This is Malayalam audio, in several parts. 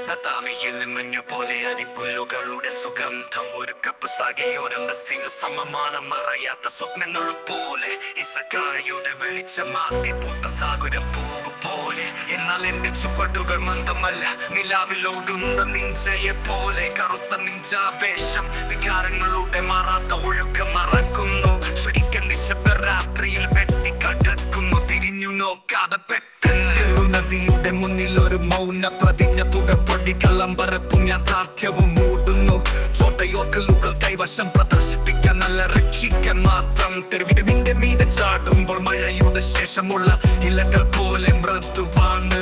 തതാമിയിൽ മഞ്ഞു പോലെ അരിപ്പുല്ലുകളുടെ സുഗന്ധം ഒരു കപ്പ് സകയോരം സിംഗ് സമമാനം മറയാത്ത സ്വപ്നങ്ങൾ പോലെ ഇസക്കായുടെ വെളിച്ചമാത്തി പൂത്ത സാഗര പൂവ് പോലെ എന്നാൽ എന്റെ ചുവടുകൾ മന്ദമല്ല നിലാവിലോടുന്ന നിഞ്ചയെ പോലെ കറുത്ത നിഞ്ചാവേശം വികാരങ്ങളുടെ മാറാത്ത ഒഴുക്ക് മറക്കുന്നു ശരിക്കും നിശബ്ദ രാത്രിയിൽ വെട്ടിക്കടക്കുന്നു തിരിഞ്ഞു നോക്കാതെ പെട്ടെന്ന് നദിയുടെ മുന്നിൽ ഒരു മൗന പ്രതിജ്ഞ തുകപ്പൊടി കള്ളമ്പരപ്പും യാഥാർത്ഥ്യവും മൂടുന്നു ചോട്ടയോർക്കലുകൾ കൈവശം പ്രദർശിപ്പിക്കാൻ നല്ല രക്ഷിക്കാൻ മാത്രം തെരുവിന്റെ മീതെ ചാടുമ്പോൾ മഴയുടെ ശേഷമുള്ള ഇലകൾ പോലെ മൃദുവാണ്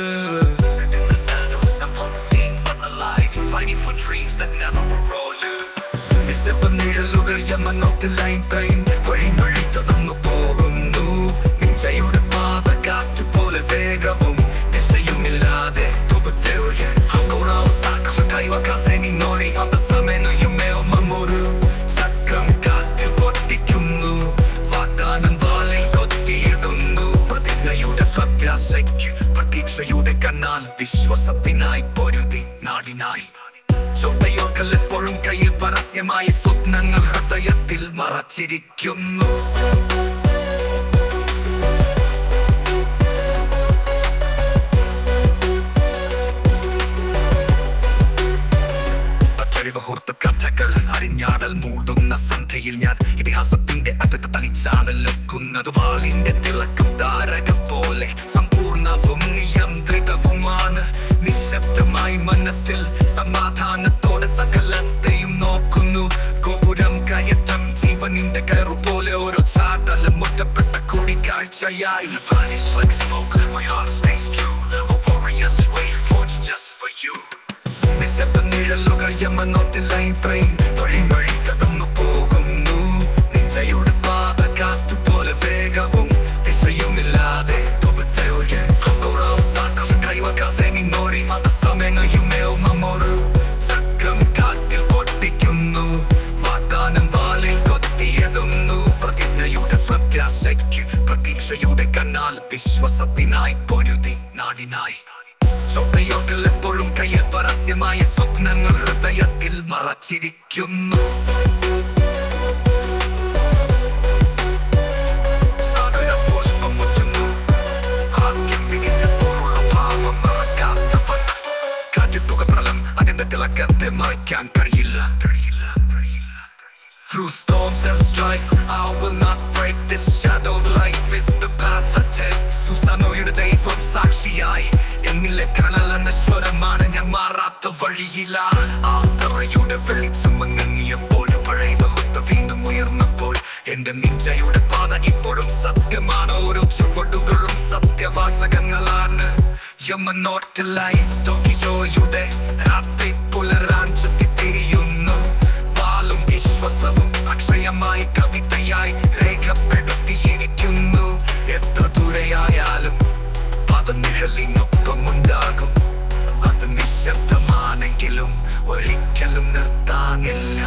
Fighting for dreams that never roll നിശബ്ദ നിഴലുകൾ യമനോട്ട് ലൈൻ ട്രെയിൻ വഴിമഴി തുടർന്നു പോകുന്നു നിഞ്ചയുടെ പാത കാറ്റ് പോലെ വേഗവും ദിശയുമില്ലാതെ തുപത്തെഴുകെ Agora saca caiu a casa em minori അപസമേനു യുമേൽ മമ്മൂരു ചക്രം കാറ്റ് പൊട്ടിക്കുന്നു വാഗ്ദാനം വാലിൽ കൊത്തിയിടുന്നു പ്രതിജ്ഞയുടെ പ്രത്യാശയ്ക്ക് പ്രതീക്ഷയുടെ കനാൽ വിശ്വസത്തിനായി പൊരുതി നാടിനായി ചൊവ്വയോർക്കൽ എപ്പോഴും കയ്യിൽ പരസ്യമായ സ്വപ്നങ്ങൾ ഹൃദയത്തിൽ മറച്ചിരിക്കുന്നു മുഹൂർത്ത കഥകൾ അരിഞ്ഞാടൽ മൂടുന്ന സന്ധ്യയിൽ ഞാൻ ഇതിഹാസത്തിന്റെ അതൊക്കെ തനിച്ചാണലെക്കുന്നത് വാളിന്റെ തിളക്കം താരക പോലെ സമ്പൂർണവും നിയന്ത്രിതവുമാണ് നിശബ്ദമായി മനസ്സിൽ സമാധാനത്തോടെ സകലത്തെയും നോക്കുന്നു ഗോപുരം കയറ്റം ജീവനിന്റെ കയറു പോലെ ഓരോ ചാടലും മുറ്റപ്പെട്ട കൂടിക്കാഴ്ചയായി Vanish like smoke, my heart stays true A warrior's way forged just for you നിശബ്ദ നിഴലുകൾ യമനോട്ട് ലൈൻ ട്രെയിൻ വഴി വഴി കടന്നു പോകുന്നു നിഞ്ചയുടെ പാത കാറ്റുപോലെ വേഗവും ദിശയുമില്ലാതെ തുപത്തെയൊഴുകെ Agora o saco caiu a casa em minori അപസമയങ്ങൾ യുമേൽ മമ്മോരു ചക്രം കാറ്റിൽ പൊട്ടിക്കുന്നു വാഗ്ദാനം വാലിൽ കൊത്തിയിടുന്നു പ്രതിജ്ഞയുടെ പ്രത്യാശയ്ക്ക് പ്രതീക്ഷയുടെ കനാൽ വിശ്വസത്തിനായി പൊരുതി നാടിനായി ചോട്ടയോട്ടിൽ എപ്പോഴും കയ്യിൽ പരസ്യമായ സ്വപ്നങ്ങൾ ഹൃദയത്തിൽ മറച്ചിരിക്കുന്നു സാഗര പുഷ്പം മുറ്റുന്നു. ആദ്യം വിരിഞ്ഞപ്പോഴുള്ള ഭാവം മറക്കാത്തവൻ. കാറ്റിത്തുക പ്രളം അതിന്റെ തിളക്കത്തെ മറയ്ക്കാൻ കഴിയില്ല കഴിയില്ല കഴിയില്ല Through storms and strife, I will not break this shadow. Life is the path I take. സുസാനോയുടെ ദൈവം സാക്ഷിയായി എന്നിലെ കനലെന്ന സ്വരമാണ് ഞാൻ മാറാത്ത വഴിയിലാണ് ആ തറയുടെ വെളിച്ചം മങ്ങിയപ്പോൾ പഴയ ബഹുത്വ വീണ്ടും ഉയർന്നപ്പോൾ എന്റെ നിഞ്ചയുടെ പാത ഇപ്പോഴും സത്യമാണ് ഓരോ ചുവടുകളും സത്യവാചകങ്ങളാണ് യമനോട്ടിലായി ടോക്കിയോയുടെ രാത്രി പുലരാൻ ചുറ്റിത്തിരിയുന്നു വാളും വിശ്വസവും അക്ഷയമായി കവിതയായി രേഖപ്പെടുത്തിയിരിക്കുന്നു എത്ര ദൂരെയായാലും പദനിഴലിനൊപ്പമുണ്ടാകും അത് നിശബ്ദമാണെങ്കിലും ഒരിക്കലും നിർത്താനില്ല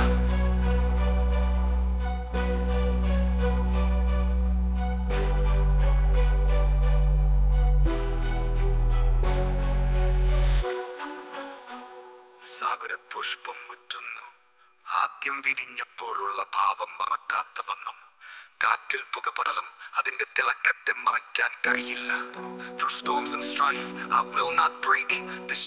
സാഗര പുഷ്പം മുറ്റുന്നു ആദ്യം വിരിഞ്ഞപ്പോഴുള്ള ഭാവം മറക്കാത്ത വണ്ണം കാറ്റിൽ പുകപടലം അതിന്റെ തിളക്കത്തെ മറയ്ക്കാൻ കഴിയില്ല Through storms and strife, I will not break this